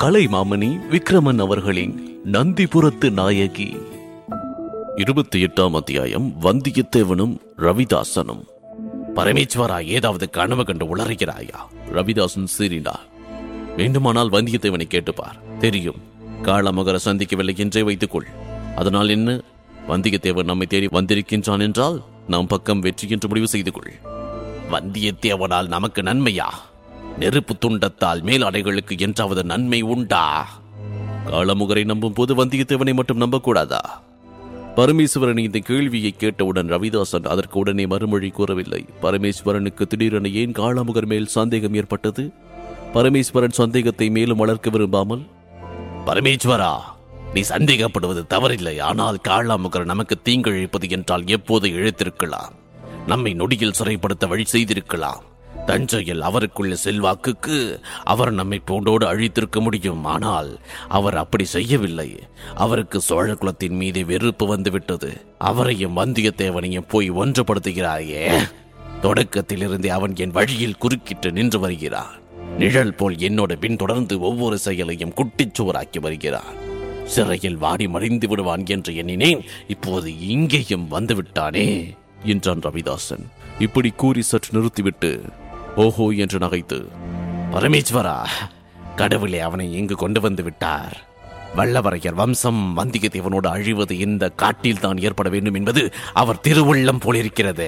கலைமாமணி விக்ரமன் அவர்களின் நந்திபுரத்து நாயகி இருபத்தி எட்டாம் அத்தியாயம் வந்தியத்தேவனும் ரவிதாசனும் பரமேஸ்வரா ஏதாவது கனவு கண்டு உளறுகிறாயா ரவிதாசன் சீறினார் வேண்டுமானால் வந்தியத்தேவனை கேட்டுப்பார் தெரியும் காளமகர சந்திக்கவில்லை என்றே வைத்துக்கொள் அதனால் என்ன வந்தியத்தேவன் நம்மை தேடி வந்திருக்கின்றான் என்றால் நாம் பக்கம் வெற்றி என்று முடிவு செய்து கொள் வந்தியத்தேவனால் நமக்கு நன்மையா நெருப்பு துண்டத்தால் மேலாடைகளுக்கு என்றாவது நன்மை உண்டா காளமுகரை நம்பும் போது வந்தியத்தேவனை மட்டும் நம்பக்கூடாதா பரமேஸ்வரன் இந்த கேள்வியை கேட்டவுடன் ரவிதாசன் அதற்கு உடனே மறுமொழி கூறவில்லை பரமேஸ்வரனுக்கு திடீரென ஏன் காளாமுகர் மேல் சந்தேகம் ஏற்பட்டது பரமேஸ்வரன் சந்தேகத்தை மேலும் வளர்க்க விரும்பாமல் பரமேஸ்வரா நீ சந்தேகப்படுவது தவறில்லை ஆனால் காளாமுகர் நமக்கு தீங்கிழைப்பது என்றால் எப்போது இழுத்திருக்கலாம் நம்மை நொடியில் சிறைப்படுத்த வழி செய்திருக்கலாம் தஞ்சையில் அவருக்குள்ள செல்வாக்குக்கு அவர் நம்மை போண்டோடு அழித்திருக்க முடியும் ஆனால் அவர் அப்படி செய்யவில்லை அவருக்கு சோழ குலத்தின் மீது வெறுப்பு வந்துவிட்டது அவரையும் வந்தியத்தேவனையும் போய் ஒன்றுபடுத்துகிறாயே தொடக்கத்திலிருந்தே அவன் என் வழியில் குறுக்கிட்டு நின்று வருகிறான் நிழல் போல் என்னோட பின்தொடர்ந்து ஒவ்வொரு செயலையும் குட்டிச்சுவராக்கி வருகிறான் சிறையில் வாடி மறைந்து விடுவான் என்று எண்ணினேன் இப்போது இங்கேயும் வந்து விட்டானே என்றான் ரவிதாசன் இப்படி கூறி சற்று நிறுத்திவிட்டு ஓஹோ என்று நகைத்து பரமேஸ்வரா கடவுளே அவனை இங்கு கொண்டு வந்து விட்டார் வல்லவரையர் வம்சம் வந்தியத்தேவனோடு அழிவது இந்த காட்டில் தான் ஏற்பட வேண்டும் என்பது அவர் திருவுள்ளம் போலிருக்கிறது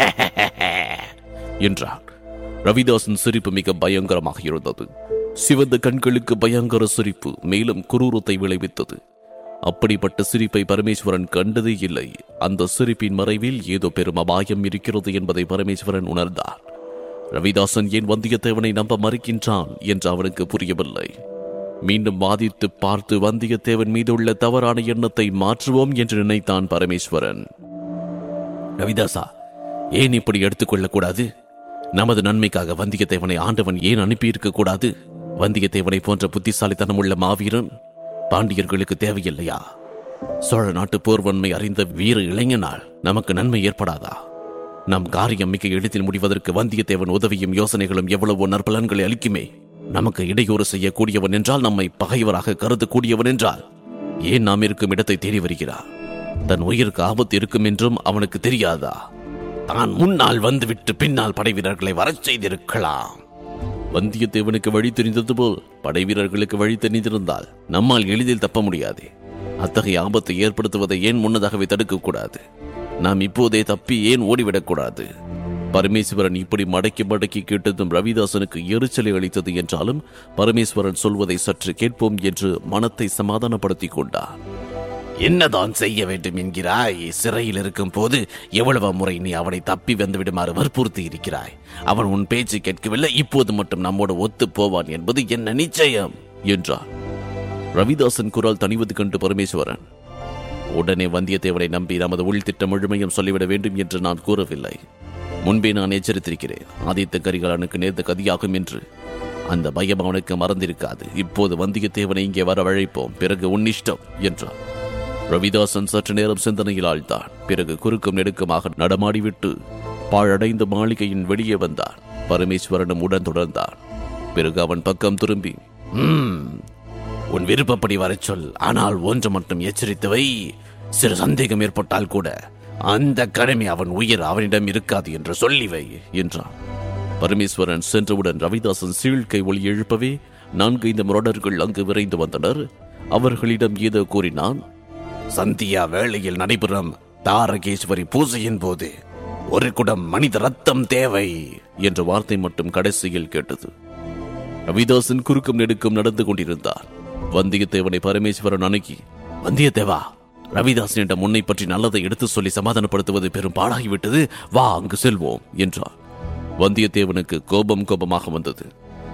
என்றார் ரவிதாசன் சிரிப்பு மிக பயங்கரமாக இருந்தது சிவந்த கண்களுக்கு பயங்கர சிரிப்பு மேலும் குரூரத்தை விளைவித்தது அப்படிப்பட்ட சிரிப்பை பரமேஸ்வரன் கண்டதே இல்லை அந்த சிரிப்பின் மறைவில் ஏதோ பெரும் அபாயம் இருக்கிறது என்பதை பரமேஸ்வரன் உணர்ந்தார் ரவிதாசன் ஏன் வந்தியத்தேவனை நம்ப மறுக்கின்றான் என்று அவனுக்கு புரியவில்லை மீண்டும் வாதித்து பார்த்து வந்தியத்தேவன் மீது உள்ள தவறான எண்ணத்தை மாற்றுவோம் என்று நினைத்தான் பரமேஸ்வரன் ரவிதாசா ஏன் இப்படி எடுத்துக்கொள்ளக்கூடாது நமது நன்மைக்காக வந்தியத்தேவனை ஆண்டவன் ஏன் அனுப்பியிருக்க கூடாது வந்தியத்தேவனை போன்ற புத்திசாலித்தனம் உள்ள மாவீரன் பாண்டியர்களுக்கு தேவையில்லையா சோழ நாட்டு போர்வன்மை அறிந்த வீர இளைஞனால் நமக்கு நன்மை ஏற்படாதா நம் காரியம் மிக எளிதில் முடிவதற்கு வந்தியத்தேவன் உதவியும் யோசனைகளும் எவ்வளவோ நற்பலன்களை அளிக்குமே நமக்கு இடையூறு செய்யக்கூடியவன் என்றால் நம்மை பகைவராக கருதக்கூடியவன் என்றால் ஏன் நாம் இருக்கும் இடத்தை தேடி வருகிறார் தன் உயிருக்கு ஆபத்து இருக்கும் என்றும் அவனுக்கு தெரியாதா தான் முன்னால் வந்துவிட்டு பின்னால் படை வீரர்களை வரச் செய்திருக்கலாம் வந்தியத்தேவனுக்கு வழி தெரிந்தது போல் படை வீரர்களுக்கு வழி தெரிந்திருந்தால் நம்மால் எளிதில் தப்ப முடியாது அத்தகைய ஆபத்தை ஏற்படுத்துவதை ஏன் முன்னதாகவே தடுக்கக்கூடாது நாம் இப்போதே தப்பி ஏன் ஓடிவிடக்கூடாது பரமேஸ்வரன் இப்படி மடக்கி மடக்கி கேட்டதும் ரவிதாசனுக்கு எரிச்சலை அளித்தது என்றாலும் பரமேஸ்வரன் சொல்வதை சற்று கேட்போம் என்று மனத்தை சமாதானப்படுத்திக் கொண்டார் என்னதான் செய்ய வேண்டும் என்கிறாய் சிறையில் இருக்கும் போது எவ்வளவு முறை நீ அவனை தப்பி வந்து விடுமாறு வற்புறுத்தி இருக்கிறாய் அவன் உன் பேச்சு கேட்கவில்லை இப்போது மட்டும் நம்மோடு ஒத்து போவான் என்பது என்ன நிச்சயம் என்றார் ரவிதாசன் குரல் தணிவது கண்டு பரமேஸ்வரன் உடனே வந்தியத்தேவனை நம்பி நமது உள் திட்டம் முழுமையும் சொல்லிவிட வேண்டும் என்று நான் கூறவில்லை முன்பே நான் எச்சரித்திருக்கிறேன் ஆதித்த கரிகாலனுக்கு நேர்ந்த கதியாகும் என்று அந்த பயம் அவனுக்கு மறந்திருக்காது இப்போது வந்தியத்தேவனை இங்கே வரவழைப்போம் பிறகு உன்னிஷ்டம் என்றார் ரவிதாசன் சற்று நேரம் சிந்தனையில் ஆழ்ந்தான் பிறகு குறுக்கும் நெடுக்குமாக நடமாடிவிட்டு பாழடைந்த மாளிகையின் வெளியே வந்தார் பரமேஸ்வரனும் உடன் தொடர்ந்தார் பிறகு அவன் பக்கம் திரும்பி "ம், உன் விருப்பப்படி வரச் சொல் ஆனால் ஒன்று மட்டும் எச்சரித்து வை சிறு சந்தேகம் ஏற்பட்டால் கூட அந்த கடமை அவன் உயிர் அவனிடம் இருக்காது என்று சொல்லி வை என்றான் பரமேஸ்வரன் சென்றவுடன் ரவிதாசன் சீழ்கை ஒளி எழுப்பவே நான்கைந்து முரடர்கள் அங்கு விரைந்து வந்தனர் அவர்களிடம் ஏதோ கூறினான் சந்தியா வேளையில் நடைபெறும் தாரகேஸ்வரி பூஜையின் போது ஒரு குடம் மனித ரத்தம் தேவை என்ற வார்த்தை மட்டும் கடைசியில் கேட்டது ரவிதாசன் குறுக்கும் நெடுக்கும் நடந்து கொண்டிருந்தார் வந்தியத்தேவனை பரமேஸ்வரன் அணுகி வந்தியத்தேவா ரவிதாசனிடம் உன்னை பற்றி நல்லதை எடுத்து சொல்லி சமாதானப்படுத்துவது பெரும் பாடாகிவிட்டது வா அங்கு செல்வோம் என்றார் வந்தியத்தேவனுக்கு கோபம் கோபமாக வந்தது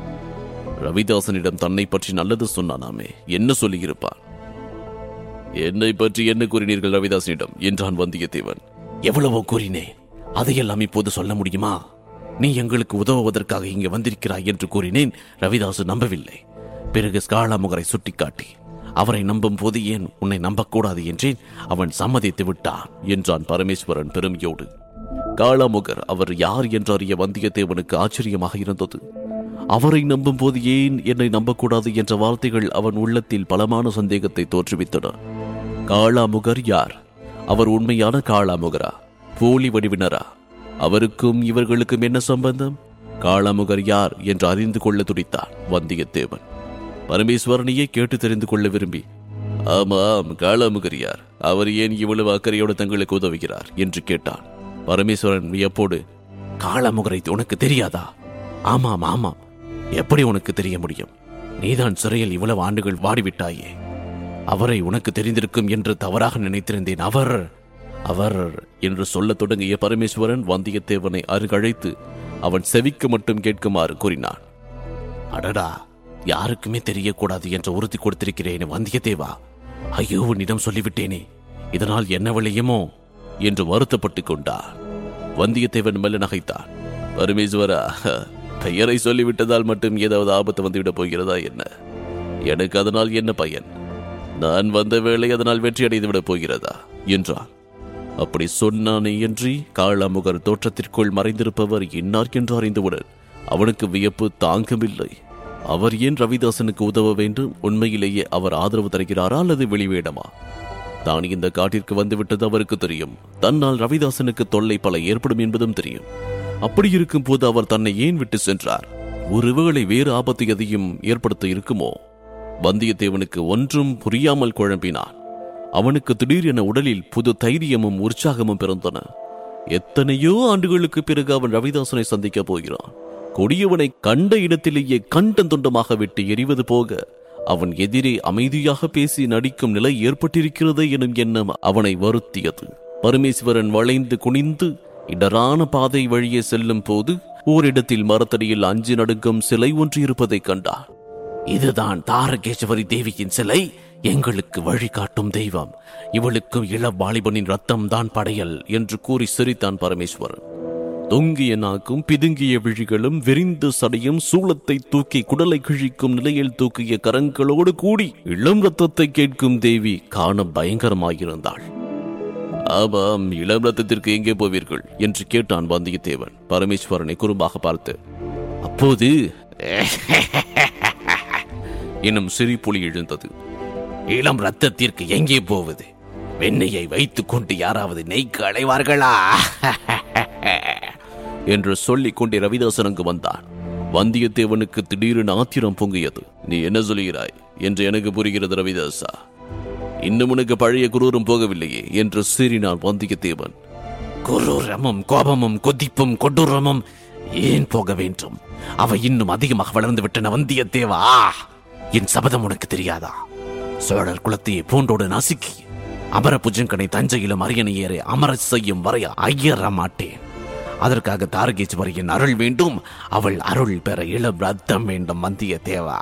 ரவிதாசனிடம் தன்னை பற்றி நல்லது சொன்னானாமே என்ன சொல்லியிருப்பான் என்னை பற்றி என்ன கூறினீர்கள் ரவிதாசனிடம் என்றான் வந்தியத்தேவன் எவ்வளவோ கூறினேன் அதையெல்லாம் இப்போது சொல்ல முடியுமா நீ எங்களுக்கு உதவுவதற்காக இங்கு வந்திருக்கிறாய் என்று கூறினேன் ரவிதாசு நம்பவில்லை பிறகு ஸ்காலாமுகரை சுட்டிக்காட்டி அவரை நம்பும் போது ஏன் உன்னை நம்பக்கூடாது என்றேன் அவன் சம்மதித்து விட்டான் என்றான் பரமேஸ்வரன் பெருமையோடு காளாமுகர் அவர் யார் என்று அறிய வந்தியத்தேவனுக்கு ஆச்சரியமாக இருந்தது அவரை நம்பும் போது ஏன் என்னை நம்பக்கூடாது என்ற வார்த்தைகள் அவன் உள்ளத்தில் பலமான சந்தேகத்தை தோற்றுவித்தன காளாமுகர் யார் அவர் உண்மையான காளாமுகரா போலி வடிவினரா அவருக்கும் இவர்களுக்கும் என்ன சம்பந்தம் காளாமுகர் யார் என்று அறிந்து கொள்ள துடித்தான் வந்தியத்தேவன் பரமேஸ்வரனையே கேட்டு தெரிந்து கொள்ள விரும்பி ஆமாம் காளாமுகர் யார் அவர் ஏன் இவ்வளவு அக்கறையோடு தங்களுக்கு உதவுகிறார் என்று கேட்டான் பரமேஸ்வரன் வியப்போடு காளாமுகரை உனக்கு தெரியாதா ஆமாம் ஆமாம் எப்படி உனக்கு தெரிய முடியும் நீதான் சிறையில் இவ்வளவு ஆண்டுகள் வாடிவிட்டாயே அவரை உனக்கு தெரிந்திருக்கும் என்று தவறாக நினைத்திருந்தேன் அவர் அவர் என்று சொல்லத் தொடங்கிய பரமேஸ்வரன் வந்தியத்தேவனை அருகழைத்து அவன் செவிக்கு மட்டும் கேட்குமாறு கூறினான் அடடா யாருக்குமே தெரியக்கூடாது என்று உறுதி கொடுத்திருக்கிறேன் வந்தியத்தேவா ஐயோ உன்னிடம் சொல்லிவிட்டேனே இதனால் என்ன விளையுமோ என்று வருத்தப்பட்டுக் கொண்டார் வந்தியத்தேவன் மெல்ல நகைத்தான் பரமேஸ்வரா பெயரை சொல்லிவிட்டதால் மட்டும் ஏதாவது ஆபத்து வந்துவிடப் போகிறதா என்ன எனக்கு அதனால் என்ன பயன் நான் வந்த வேளை அதனால் வெற்றி அடைந்து விடப் போகிறதா என்றான் அப்படி சொன்னானே என்று காளாமுகர் தோற்றத்திற்குள் மறைந்திருப்பவர் இன்னார் என்று அறிந்தவுடன் அவனுக்கு வியப்பு தாங்கவில்லை அவர் ஏன் ரவிதாசனுக்கு உதவ வேண்டும் உண்மையிலேயே அவர் ஆதரவு தருகிறாரா அல்லது வெளிவேடமா தான் இந்த காட்டிற்கு வந்துவிட்டது அவருக்கு தெரியும் தன்னால் ரவிதாசனுக்கு தொல்லை பல ஏற்படும் என்பதும் தெரியும் அப்படி இருக்கும் போது அவர் தன்னை ஏன் விட்டு சென்றார் ஒருவேளை வேறு ஆபத்து எதையும் ஏற்படுத்த இருக்குமோ வந்தியத்தேவனுக்கு ஒன்றும் புரியாமல் குழம்பினான் அவனுக்கு திடீரென உடலில் புது தைரியமும் உற்சாகமும் பிறந்தன எத்தனையோ ஆண்டுகளுக்கு பிறகு அவன் ரவிதாசனை சந்திக்கப் போகிறான் கொடியவனை கண்ட இடத்திலேயே கண்டம் துண்டமாக விட்டு எரிவது போக அவன் எதிரே அமைதியாக பேசி நடிக்கும் நிலை ஏற்பட்டிருக்கிறது எனும் எண்ணம் அவனை வருத்தியது பரமேஸ்வரன் வளைந்து குனிந்து இடரான பாதை வழியே செல்லும் போது ஓரிடத்தில் மரத்தடியில் அஞ்சு நடுங்கும் சிலை ஒன்று இருப்பதைக் கண்டார் இதுதான் தாரகேஸ்வரி தேவியின் சிலை எங்களுக்கு வழிகாட்டும் தெய்வம் இவளுக்கும் இளம் வாலிபனின் ரத்தம் தான் படையல் என்று கூறி சிரித்தான் பரமேஸ்வரன் தொங்கிய நாக்கும் பிதுங்கிய விழிகளும் விரிந்த சடையும் சூளத்தை தூக்கி குடலை கிழிக்கும் நிலையில் தூக்கிய கரங்களோடு கூடி இளம் ரத்தத்தை கேட்கும் தேவி காண பயங்கரமாயிருந்தாள் ஆமாம் இளம் ரத்தத்திற்கு எங்கே போவீர்கள் என்று கேட்டான் வந்தியத்தேவன் பரமேஸ்வரனை குறும்பாக பார்த்து அப்போது இன்னும் சிரிப்புலி எழுந்தது இளம் ரத்தத்திற்கு எங்கே போவது வெண்ணெயை வைத்துக் கொண்டு யாராவது நெய்க்கு அலைவார்களா என்று சொல்லிக் கொண்டே ரவிதாசன் அங்கு வந்தான் வந்தியத்தேவனுக்கு திடீரென ஆத்திரம் பொங்கியது நீ என்ன சொல்கிறாய் என்று எனக்கு புரிகிறது ரவிதாசா இன்னும் உனக்கு பழைய குரூரம் போகவில்லையே என்று சீறினான் வந்தியத்தேவன் குரூரமும் கோபமும் கொதிப்பும் கொடூரமும் ஏன் போக வேண்டும் அவை இன்னும் அதிகமாக வளர்ந்து விட்டன வந்தியத்தேவா என் சபதம் உனக்கு தெரியாதா சோழர் குலத்தையே பூண்டோடு நசுக்கி அமர புஜங்கனை தஞ்சையிலும் அரியணை ஏற அமர செய்யும் வரை ஐயற மாட்டேன் அதற்காக தாரகேஸ்வரியின் அருள் வேண்டும் அவள் அருள் பெற இளம் ரத்தம் வேண்டும் வந்தியத்தேவா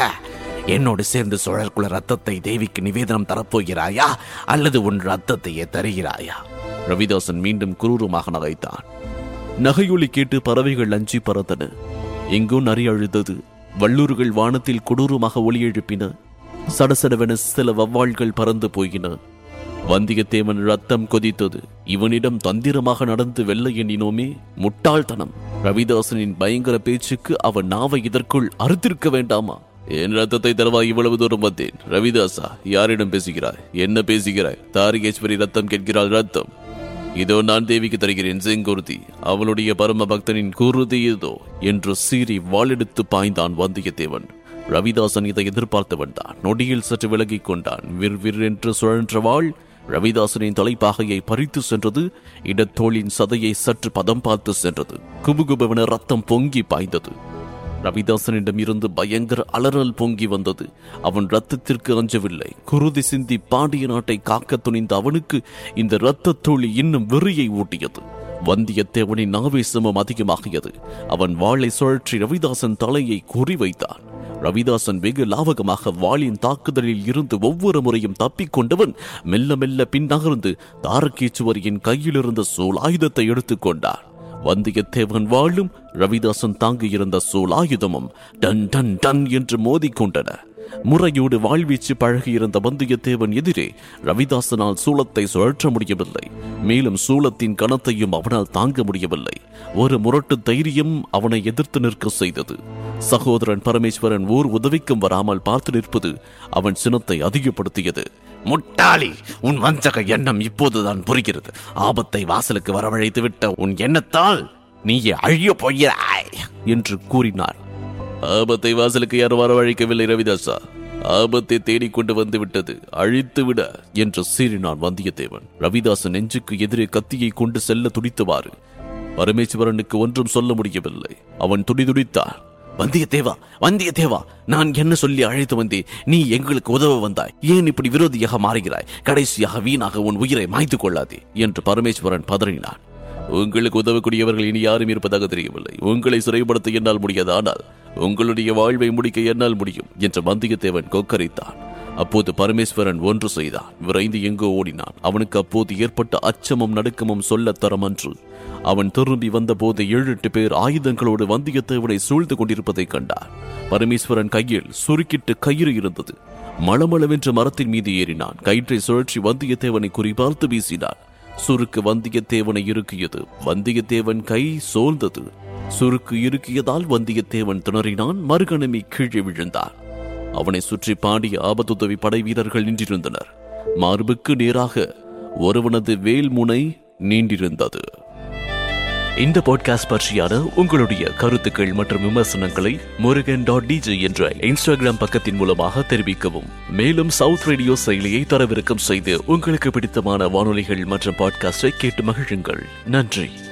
என்னோடு சேர்ந்து சோழர் குல ரத்தத்தை தேவிக்கு நிவேதனம் தரப்போகிறாயா அல்லது உன் ரத்தத்தையே தருகிறாயா ரவிதாசன் மீண்டும் குரூரமாக நகைத்தான் நகையொலி கேட்டு பறவைகள் அஞ்சி பறந்தன எங்கோ நரி அழுதது வள்ளூர்கள் வானத்தில் கொடூரமாக ஒளி எழுப்பின சடசடவென சில வவ்வாள்கள் பறந்து போயின வந்தியத்தேவன் ரத்தம் கொதித்தது இவனிடம் தந்திரமாக நடந்து வெல்ல எண்ணினோமே முட்டாள்தனம் ரவிதாசனின் பயங்கர பேச்சுக்கு அவன் நாவை இதற்குள் அறுத்திருக்க வேண்டாமா என் ரத்தத்தை தருவா இவ்வளவு தூரம் வந்தேன் ரவிதாசா யாரிடம் பேசுகிறாய் என்ன பேசுகிறாய் தாரிகேஸ்வரி ரத்தம் கேட்கிறாள் ரத்தம் இதோ நான் தேவிக்கு தருகிறேன் செங்குருதி அவளுடைய பரம பக்தனின் குருதி இதோ என்று சீறி வாளெடுத்து பாய்ந்தான் வந்தியத்தேவன் ரவிதாசன் இதை எதிர்பார்த்து வந்தான் நொடியில் சற்று விலகிக் கொண்டான் விர் விர் என்று சுழன்ற வாள் ரவிதாசனின் தலைப்பாகையை பறித்து சென்றது இடத்தோளின் சதையை சற்று பதம் பார்த்து சென்றது குபுகுபவன ரத்தம் பொங்கி பாய்ந்தது ரவிதாசனிடம் இருந்து பயங்கர அலறல் பொங்கி வந்தது அவன் ரத்தத்திற்கு அஞ்சவில்லை குருதி சிந்தி பாண்டிய நாட்டை காக்க துணிந்த அவனுக்கு இந்த இரத்த தோழி இன்னும் வெறியை ஊட்டியது வந்தியத்தேவனின் ஆவேசமும் அதிகமாகியது அவன் வாளை சுழற்றி ரவிதாசன் தலையை குறிவைத்தான் ரவிதாசன் வெகு லாவகமாக வாளின் தாக்குதலில் இருந்து ஒவ்வொரு முறையும் தப்பிக் கொண்டவன் மெல்ல மெல்ல பின்னகர்ந்து தாரகேச்சுவரியின் கையிலிருந்த சூலாயுதத்தை எடுத்துக் கொண்டான் வந்தியத்தேவன் வாளும் ரவிதாசன் தாங்கியிருந்த சூலாயுதமும் டன் டன் டன் என்று மோதிக்கொண்டன முறையோடு வாழ்வீச்சு பழகியிருந்த வந்தியத்தேவன் எதிரே ரவிதாசனால் சூலத்தை சுழற்ற முடியவில்லை மேலும் சூலத்தின் கணத்தையும் அவனால் தாங்க முடியவில்லை ஒரு முரட்டு தைரியம் அவனை எதிர்த்து நிற்க செய்தது சகோதரன் பரமேஸ்வரன் ஓர் உதவிக்கும் வராமல் பார்த்து நிற்பது அவன் சினத்தை அதிகப்படுத்தியது முட்டாளி உன் வஞ்சக எண்ணம் இப்போதுதான் புரிகிறது ஆபத்தை வாசலுக்கு வரவழைத்து விட்ட உன் எண்ணத்தால் நீயே அழிய போகிறாய் என்று கூறினார் ஆபத்தை வாசலுக்கு யாரும் வரவழைக்கவில்லை ரவிதாசா ஆபத்தை தேடிக்கொண்டு வந்து விட்டது அழித்து விட என்று சீறினான் வந்தியத்தேவன் ரவிதாசன் நெஞ்சுக்கு எதிரே கத்தியை கொண்டு செல்ல துடித்தவாறு பரமேஸ்வரனுக்கு ஒன்றும் சொல்ல முடியவில்லை அவன் துடிதுடித்தான் வந்தியத்தேவா வந்தியத்தேவா நான் என்ன சொல்லி அழைத்து வந்தேன் நீ எங்களுக்கு உதவ வந்தாய் ஏன் இப்படி விரோதியாக மாறுகிறாய் கடைசியாக வீணாக உன் உயிரை மாய்த்து கொள்ளாதே என்று பரமேஸ்வரன் பதறினான் உங்களுக்கு உதவக்கூடியவர்கள் இனி யாரும் இருப்பதாக தெரியவில்லை உங்களை சிறைப்படுத்த என்னால் முடியாது ஆனால் உங்களுடைய வாழ்வை முடிக்க என்னால் முடியும் என்று வந்தியத்தேவன் கொக்கரித்தான் அப்போது பரமேஸ்வரன் ஒன்று செய்தான் விரைந்து எங்கோ ஓடினான் அவனுக்கு அப்போது ஏற்பட்ட அச்சமும் நடுக்கமும் சொல்லத் தரமன்று அவன் திரும்பி வந்தபோது ஏழு எட்டு பேர் ஆயுதங்களோடு வந்தியத்தேவனை சூழ்ந்து கொண்டிருப்பதைக் கண்டார் பரமேஸ்வரன் கையில் சுருக்கிட்டு கயிறு இருந்தது மளமளவென்று மரத்தின் மீது ஏறினான் கயிற்றை சுழற்சி வந்தியத்தேவனை குறிபார்த்து வீசினான் சுருக்கு வந்தியத்தேவனை இறுக்கியது வந்தியத்தேவன் கை சோர்ந்தது சுருக்கு இறுக்கியதால் வந்தியத்தேவன் திணறினான் மறுகணமி கீழே விழுந்தான் அவனை சுற்றி பாடிய ஆபத்துதவி படை வீரர்கள் நின்றிருந்தனர் மார்புக்கு நேராக ஒருவனது வேல் முனை நீண்டிருந்தது இந்த பாட்காஸ்ட் பற்றியான உங்களுடைய கருத்துக்கள் மற்றும் விமர்சனங்களை முருகன் டாட் டிஜே என்ற இன்ஸ்டாகிராம் பக்கத்தின் மூலமாக தெரிவிக்கவும் மேலும் சவுத் ரேடியோ செயலியை தரவிறக்கம் செய்து உங்களுக்கு பிடித்தமான வானொலிகள் மற்றும் பாட்காஸ்டை கேட்டு மகிழுங்கள் நன்றி